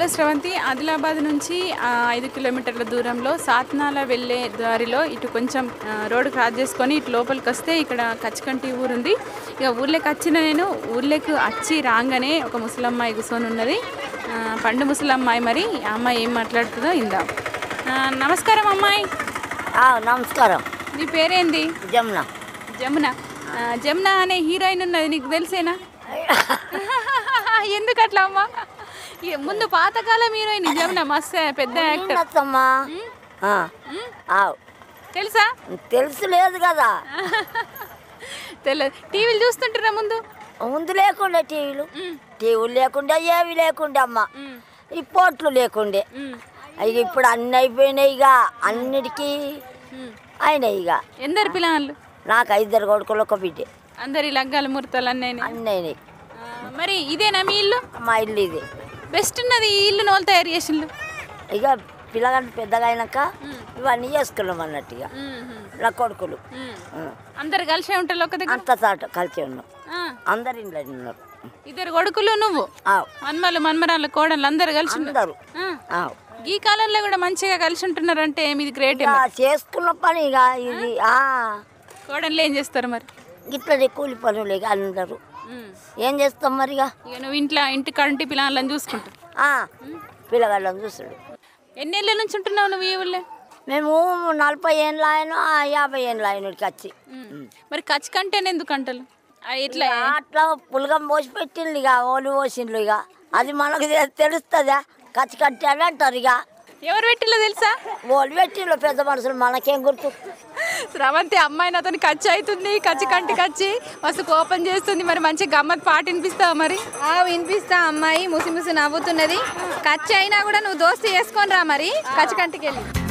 Hello Sravanthi Adilabad నుంచి ఆ, ఐదు కిలోమీటర్ల దూరంలో సాత్నాల వెళ్ళే దారిలో ఇటు కొంచెం ఆ, రోడ్డు క్రాస్ చేసుకొని ఇటు లోపలికి వస్తే ఇక్కడ కచ్చకంటి ఊరుంది ఇక ఊర్లోకి వచ్చిన నేను ఊర్లోకి వచ్చి రాగానే ఒక ముసలమ్మాయి కూర్చొని ఉన్నది ఆ, పండు ముసలమ్మాయి మరి ఆ అమ్మాయి ఏం మాట్లాడుతుందో ఇందాం ఆ, నమస్కారం అమ్మాయి ఆ, నమస్కారం నీ పేరేంది జమున జమున ఆ, జమున అనే హీరోయిన్ ఉన్నది నీకు తెలిసేనా ఎందుకు అట్లా అమ్మా ఇక ముందు పాతకాలం హీరోయిన్ జమున మస్తు పెద్ద యాక్టర్ ఉన్నత్తమ్మా ఆ, ఆవ్. తెలుసా తెలుసు లేదు కదా తెలియదు టీవీలు చూస్తుంటారా ముందు ముందు లేకుండే టీవీలు టీవీలు లేకుండే ఏవి లేకుండే అమ్మ మ్. ఈ పోట్లు లేకుండే మ్. ఇక ఇప్పుడు అన్ని అయిపోయినాయి ఇక అన్నిటికీ మ్. అయినాయి ఇక ఎందరు పిల్లలు నాకు ఇద్దరు కొడుకులు ఒక బిడ్డే అందరి లగ్గాలు ముహూర్తాలు అన్నీ అన్నీ అయినాయి మరి ఇదేనా మీ ఇల్లు మా ఇల్లు ఇది బెస్ట్ ఉన్నది ఈ ఇల్లు నోళ్ళు తయారు చేసిండ్రు ఇక పిల్లగాడు పెద్దగా అయినాక ఇవన్నీ చేసుకున్నాం అన్నట్టు ఇక నా కొడుకులు ఆ. అందరు కలిసే ఉంటారు ఒక దగ్గర అంత చాట కలిసి ఉన్నాం ఆ. అందరు ఇంట్లో ఉన్నారు ఇద్దరు కొడుకులు నువ్వు ఆవ్. మన్మలు మన్మరాళ్ళు కోడలు అందరు కలిసి ఉన్నారు. అందరు ఆ. ఆవ్. ఈ కాలంలో కూడా మంచిగా కలిసి ఉంటున్నారంటే మీది గ్రేట్ ఇక చేసుకున్న పని ఇక ఇది ఆ కోడళ్ళు ఏం చేస్తారు మరి ఇట్లనే కూలి పనులు ఇక అందరూ ఏం చేస్తాం మరి ఇక ఇక నువ్వు ఇంట్లో ఇంటి కంటి పిల్లలని చూసుకుంటావు ఆ, పిల్లగాళ్ళని చూస్తాడు ఎన్నేళ్ళ నుంచి ఉంటున్నావు నువ్వు ఈ ఊళ్ళో మేము నలభై ఏళ్ళ ఆయన యాభై ఏళ్ళ ఆయనకి వచ్చి మరి ఖర్చు కంటేనే ఎందుకు అంటలు ఆ, ఇట్లా ఇక అట్లా పులగం పోసి పెట్టిండు ఇక ఓలు పోసిండ్రు ఇక అది మనకు తె- తెలుస్తుందా కచ్చి కట్టి అని అంటారు ఇక ఎవరు పెట్టిలో తెలుసా ఓలు పెట్టిండ్రు పెద్ద మనుషులు మనకేం గుర్తు స్రవంతి అమ్మాయి నాతో ఖర్చు అవుతుంది ఖర్చు కంటి ఖర్చు మస్తు కోపం చేస్తుంది మరి మంచి గమ్మత్ పాట వినిపిస్తావా మరి ఆ వినిపిస్తా అమ్మాయి ముసి ముసి నవ్వుతున్నది ఖర్చు అయినా కూడా నువ్వు దోస్తు చేసుకొని రా మరి ఖర్చు కంటికి వెళ్ళి